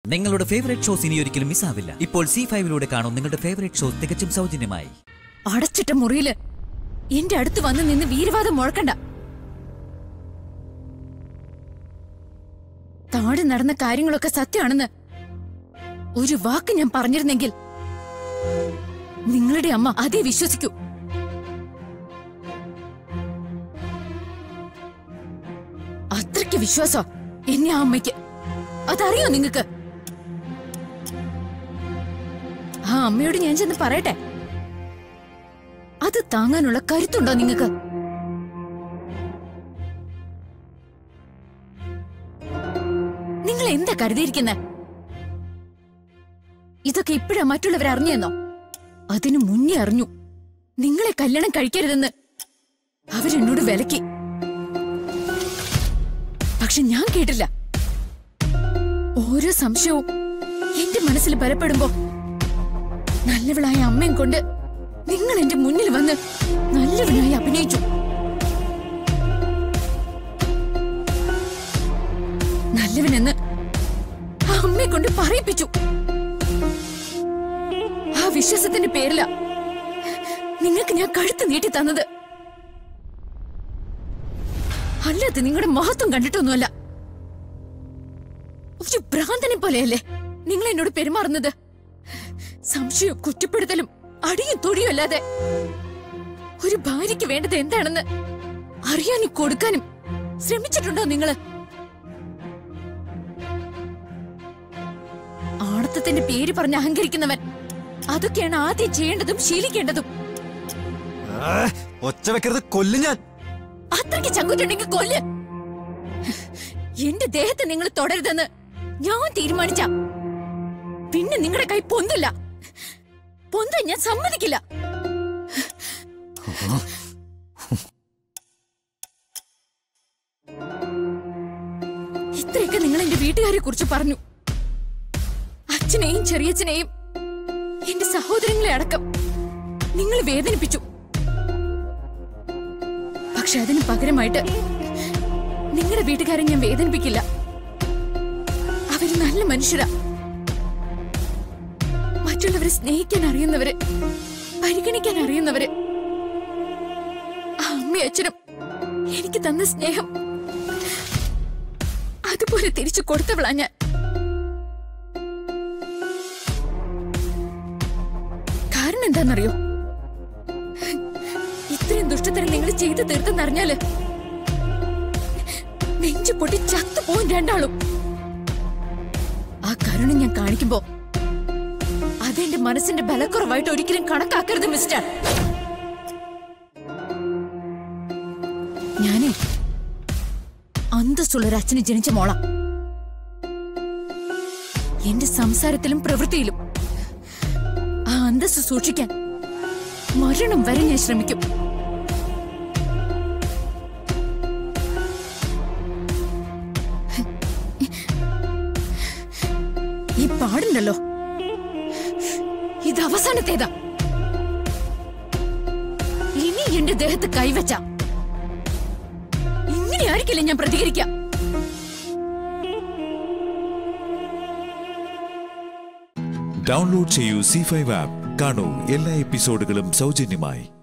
നിങ്ങളുടെ favourite shows ഇനി ഒരിക്കലും മിസ്സാവില്ല ഇപ്പോൾ സി ഫൈവിലൂടെ കാണും നിങ്ങളുടെ ഫേവറേറ്റ് ഷോ തികച്ചും സൗജന്യമായി അടച്ചിട്ട മുറിയില് എന്റെ അടുത്ത് വന്ന് നിന്ന് വീരവാദം മുഴക്കണ്ട താഴെ നടന്ന കാര്യങ്ങളൊക്കെ സത്യമാണെന്ന് ഒരു വാക്ക് ഞാൻ പറഞ്ഞിരുന്നെങ്കിൽ നിങ്ങളുടെ അമ്മ അതേ വിശ്വസിക്കൂ അത്രയ്ക്ക് വിശ്വാസം എന്നെ ആ അമ്മയ്ക്ക് അതറിയോ നിങ്ങക്ക് ആ അമ്മയോട് ഞാൻ ചെന്ന് പറയട്ടെ അത് താങ്ങാനുള്ള കരുത്തുണ്ടോ നിങ്ങക്ക് നിങ്ങൾ എന്താ കരുതിയിരിക്കുന്നെ ഇതൊക്കെ ഇപ്പോഴാ മറ്റുള്ളവർ അറിഞ്ഞെന്നോ അതിനു മുന്നേ അറിഞ്ഞു നിങ്ങളെ കല്യാണം കഴിക്കരുതെന്ന് അവരെന്നോട് വിലക്കി പക്ഷെ ഞാൻ കേട്ടില്ല ഓരോ സംശയവും എന്റെ മനസ്സിൽ ബലപ്പെടുമ്പോ നല്ലവളായ അമ്മയും കൊണ്ട് നിങ്ങൾ എന്റെ മുന്നിൽ വന്ന് നല്ലവനായി അഭിനയിച്ചു നല്ലവനെന്ന് ആ അമ്മയെ കൊണ്ട് പറയിപ്പിച്ചു ആ വിശ്വാസത്തിന്റെ പേരില നിങ്ങൾക്ക് ഞാൻ കഴുത്ത് നീട്ടി തന്നത് അല്ലാതെ നിങ്ങളുടെ മഹത്വം കണ്ടിട്ടൊന്നുമല്ല ഒരു ഭ്രാന്തനെ പോലെയല്ലേ നിങ്ങൾ എന്നോട് പെരുമാറുന്നത് സംശയവും കുറ്റപ്പെടുത്തലും അടിയും തൊടിയും അല്ലാതെ ഒരു ഭാര്യയ്ക്ക് വേണ്ടത് എന്താണെന്ന് അറിയാനും കൊടുക്കാനും ശ്രമിച്ചിട്ടുണ്ടോ നിങ്ങള് ആണത്തത്തിന്റെ പേര് പറഞ്ഞ് അഹങ്കരിക്കുന്നവൻ അതൊക്കെയാണ് ആദ്യം ചെയ്യേണ്ടതും ശീലിക്കേണ്ടതും ആ, ഒച്ച വെക്കരുത് കൊല്ലും ഞാൻ അത്രയ്ക്ക് ചങ്കുറ്റുണ്ടെങ്കിൽ കൊല്ല് എന്റെ ദേഹത്തെ നിങ്ങൾ തുടരുതെന്ന് ഞാൻ തീരുമാനിച്ച പിന്നെ നിങ്ങളുടെ കൈ പൊന്തില്ല പൊന്താൻ ഞാൻ സമ്മതിക്കില്ല ഇത്രയൊക്കെ നിങ്ങൾ എന്റെ വീട്ടുകാരെ കുറിച്ച് പറഞ്ഞു അച്ഛനെയും ചെറിയച്ഛനെയും എന്റെ സഹോദരങ്ങളെ അടക്കം നിങ്ങൾ വേദനിപ്പിച്ചു പക്ഷെ അതിന് പകരമായിട്ട് നിങ്ങളുടെ വീട്ടുകാരെ ഞാൻ വേദനിപ്പിക്കില്ല അവര് നല്ല മനുഷ്യരാ മറ്റുള്ളവരെ സ്നേഹിക്കാൻ അറിയുന്നവര് പരിഗണിക്കാൻ അറിയുന്നവര് ആ അമ്മയും അച്ഛനും എനിക്ക് തന്ന സ്നേഹം അതുപോലെ തിരിച്ചു കൊടുത്തവളാ ഞാൻ കാരണം എന്താണെന്നറിയോ ഇത്രയും ദുഷ്ടത്തരം നിങ്ങൾ ചെയ്തു തീർത്തെന്നറിഞ്ഞാല് നെഞ്ചു പൊട്ടി ചത്തുപോകും രണ്ടാളും ആ കരുണ ഞാൻ കാണിക്കുമ്പോ അതെന്റെ മനസ്സിന്റെ ബലക്കുറവായിട്ട് ഒരിക്കലും കണക്കാക്കരുത് മിസ്റ്റർ ഞാനേ അന്തസ്സുള്ളൊരു അച്ഛന് ജനിച്ച മോള എന്റെ സംസാരത്തിലും പ്രവൃത്തിയിലും ആ അന്തസ് സൂക്ഷിക്കാൻ മരണം വരെ ഞാൻ ശ്രമിക്കും ഈ പാടുണ്ടല്ലോ ഇത് അവസാനത്തേതാ ഇനി എന്റെ ദേഹത്ത് കൈവച്ച ഇങ്ങനെ ആയിരിക്കില്ല ഞാൻ പ്രതികരിക്കാം ഡൗൺലോഡ് ചെയ്യൂ സി ഫൈവ് ആപ്പ് കാണൂ എല്ലാ എപ്പിസോഡുകളും സൗജന്യമായി